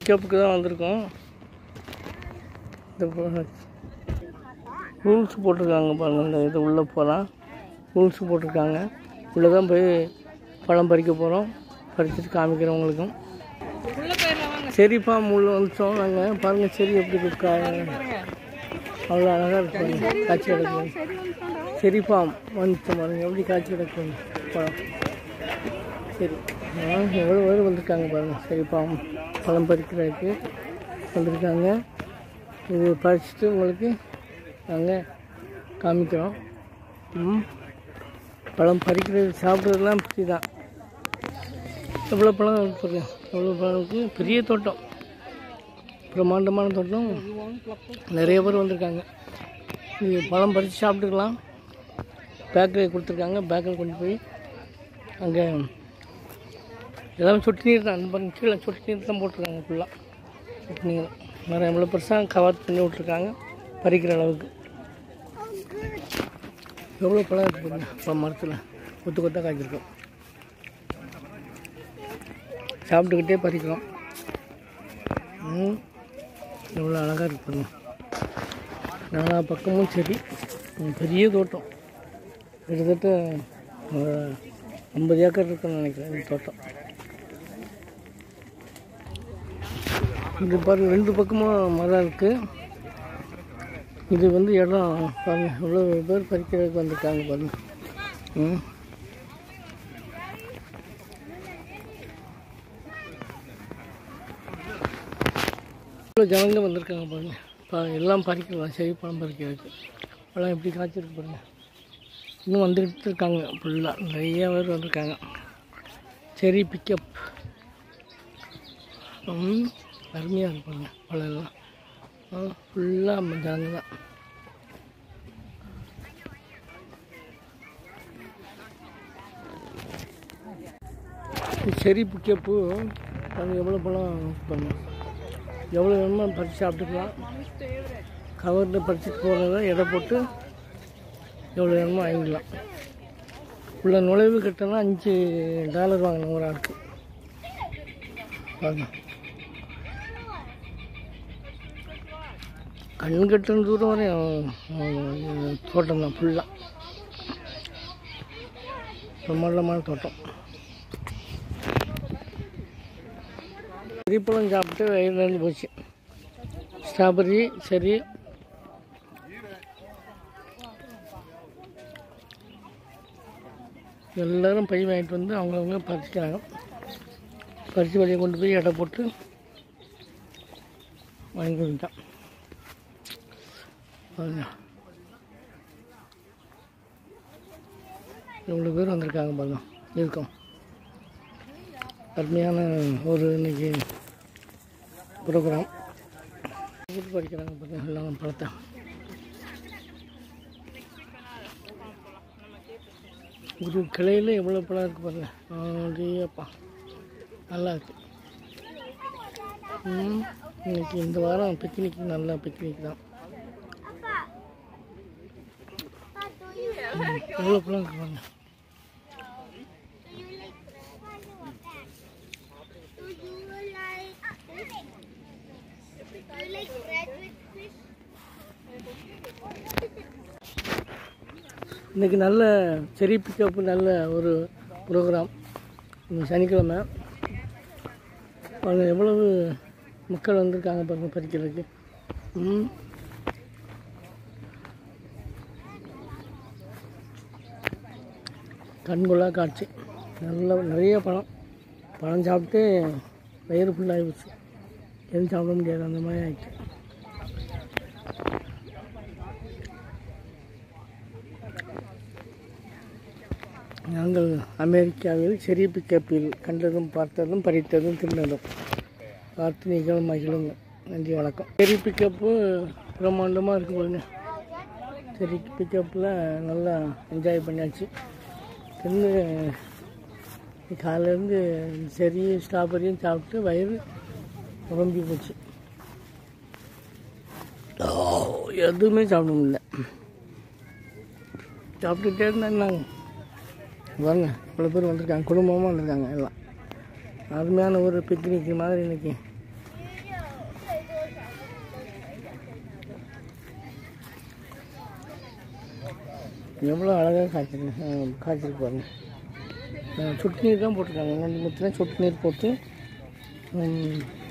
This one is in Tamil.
பிக்கப்புக்கு தான் வந்திருக்கோம் இந்த ரூல்ஸ் போட்டிருக்காங்க பாருங்கள் இந்த இது உள்ளே போகலாம் ரூல்ஸ் போட்டிருக்காங்க உள்ளே தான் போய் பழம் பறிக்க போகிறோம் பறிச்சுட்டு காமிக்கிறவங்களுக்கும் சரிப்பா முள்ள வந்துட்டோம் நாங்கள் பாருங்கள் சரி எப்படி இருக்கா அவ்வளோ அழகாக இருக்கு காட்சி கிடக்கு சரிப்பா வந்துட்டோம் பாருங்க எப்படி காட்சி கிடக்கு பழம் சரி ஆ எவ்வளோ பேர் வந்திருக்காங்க பாருங்கள் சரிப்பா பழம் பறிக்கிறதுக்கு வந்திருக்காங்க இது பறிச்சுட்டு உங்களுக்கு நாங்கள் காமிக்கிறோம் ம் பழம் பறிக்கிறது சாப்பிட்றதுலாம் இப்படி தான் எவ்வளோ பழம் இருக்கு பாருங்க எவ்வளோ பழம் இருக்குது பெரிய தோட்டம் பிரம்மாண்டமான தோட்டம் நிறைய பேர் வந்திருக்காங்க இது பழம் பறித்து சாப்பிட்டுக்கலாம் பேக்கரி கொடுத்துருக்காங்க பேக்கரி கொண்டு போய் அங்கே எல்லாமே சொட்டு நீர் தான் அந்த பாருங்க கீழே சொட்டு நீர் தான் போட்டிருக்காங்க ஃபுல்லாக சொட்டு நீர் நிறைய எவ்வளோ பெருசாக கவர் பண்ணி விட்ருக்காங்க பறிக்கிற அளவுக்கு எவ்வளோ பழம் இருக்குது பாருங்க பழம் மரத்தில் கொத்து கொத்தாக காய்ச்சிருக்கோம் சாப்பிட்டுக்கிட்டே பறிக்கிறோம் ம் எவ்வளோ அழகாக இருக்கு பாருங்க நாலா பக்கமும் சரி ம், பெரிய தோட்டம் கிட்டத்தட்ட ஒரு ஐம்பது ஏக்கர் இருக்குன்னு நினைக்கிறேன் இந்த தோட்டம் இது பாருங்க ரெண்டு பக்கமும் மரம் இருக்குது இது வந்து இடம் பாருங்க இவ்வளோ பேர் பறிக்கிறதுக்கு வந்திருக்காங்க பாருங்க ம் இவ்வளோ ஜனங்க வந்திருக்காங்க பாருங்க பா எல்லாம் பறிக்கலாம் சரி பழம் பறிக்கிறதுக்கு பழம் எப்படி காய்ச்சிருக்கு பாருங்க இன்னும் வந்துக்கிட்டு இருக்காங்க ஃபுல்லாக நிறைய பேர் வந்திருக்காங்க சரி பிக்கப் ம் அருமையாக இருக்கு பாருங்க பழம் எல்லாம் ஃபுல்லாக ஜனங்க தான் இது செரி பிக்கப்பு அது எவ்வளோ பழம் பண்ணும் எவ்வளோ வேணுமோ பறித்து சாப்பிட்டுக்கலாம் கவரில் பறிச்சுட்டு போகிறத எடை போட்டு எவ்வளோ வேணுமோ வாங்கிக்கலாம் உள்ள நுழைவு கட்டணம் அஞ்சு டாலர் வாங்கினோம் ஒரு ஆளுக்கு பாருங்க கண் கட்டுற தூரம் வரையும் தோட்டம் தான் ஃபுல்லாக பிரம்மாண்டமான தோட்டம் செரிப்பழம் சாப்பிட்டு வயிறு நிறைஞ்சு போச்சு ஸ்ட்ராபெரி சரி எல்லாரும் பை வாங்கிட்டு வந்து அவங்கவுங்க பறிச்சுக்கிறாங்க பறித்து வெளியே கொண்டு போய் எடை போட்டு வாங்கி வந்துட்டான் பாருங்க இவ்வளோ பேர் வந்திருக்காங்க பாருங்க இருக்கும் அருமையான ஒரு இன்னைக்கு ப்ரோக்ராம் படிக்கிறாங்க பாருங்க எல்லாம் பழத்தை ஒரு கிளையில் எவ்வளோ பழம் இருக்குது பாருங்க அப்படியேப்பா நல்லா இருக்கு ம், இன்னைக்கு இந்த வாரம் பிக்னிக் நல்லா பிக்னிக் தான் ம், எவ்வளோ பழம் இருக்கு பாருங்க இன்றைக்கி நல்ல செரி பிக்கப் நல்ல ஒரு ப்ரோக்ராம் சனிக்கிழமை பாருங்க எவ்வளவு மக்கள் வந்திருக்காங்க பாருங்க பறிக்கிறதுக்கு ம் கண்கொள்ளா காட்சி நல்ல நிறைய பழம் பழம் சாப்பிட்டு வயிறு ஃபுல்லாகி போச்சு எதுவும் சாப்பிட முடியாது அந்த மாதிரி ஆயிடுச்சு நாங்கள் அமெரிக்காவில் செரி பிக்கப்பில் கண்டதும் பார்த்ததும் பறித்ததும் தின்னதும் பார்த்து நீங்களும் மகிழுங்க நன்றி வணக்கம் செரி பிக்கப்பு பிரம்மாண்டமாக இருக்கு பாருங்க செரி பிக்கப்பில் நல்லா என்ஜாய் பண்ணியாச்சு தின்னு காலையிலேருந்து செரி ஸ்ட்ராபெரியும் சாப்பிட்டு வயிறு உடம்பி போச்சு ஓ, எதுவுமே சாப்பிட முடியல சாப்பிட்டுட்டே இருந்தாங்க பாருங்க இவ்வளோ பேர் வந்திருக்காங்க குடும்பமாக வந்திருக்காங்க எல்லாம் அருமையான ஒரு பிக்னிக் மாதிரி இன்னைக்கு எவ்வளோ அழகாக காய்ச்சிருக்கு ஆ, காய்ச்சிருக்கு பாருங்க ஆ, சொட்டு நீர் தான் போட்டிருக்காங்க ரெண்டு முத்திரம் சொட்டு நீர் போட்டு ம்,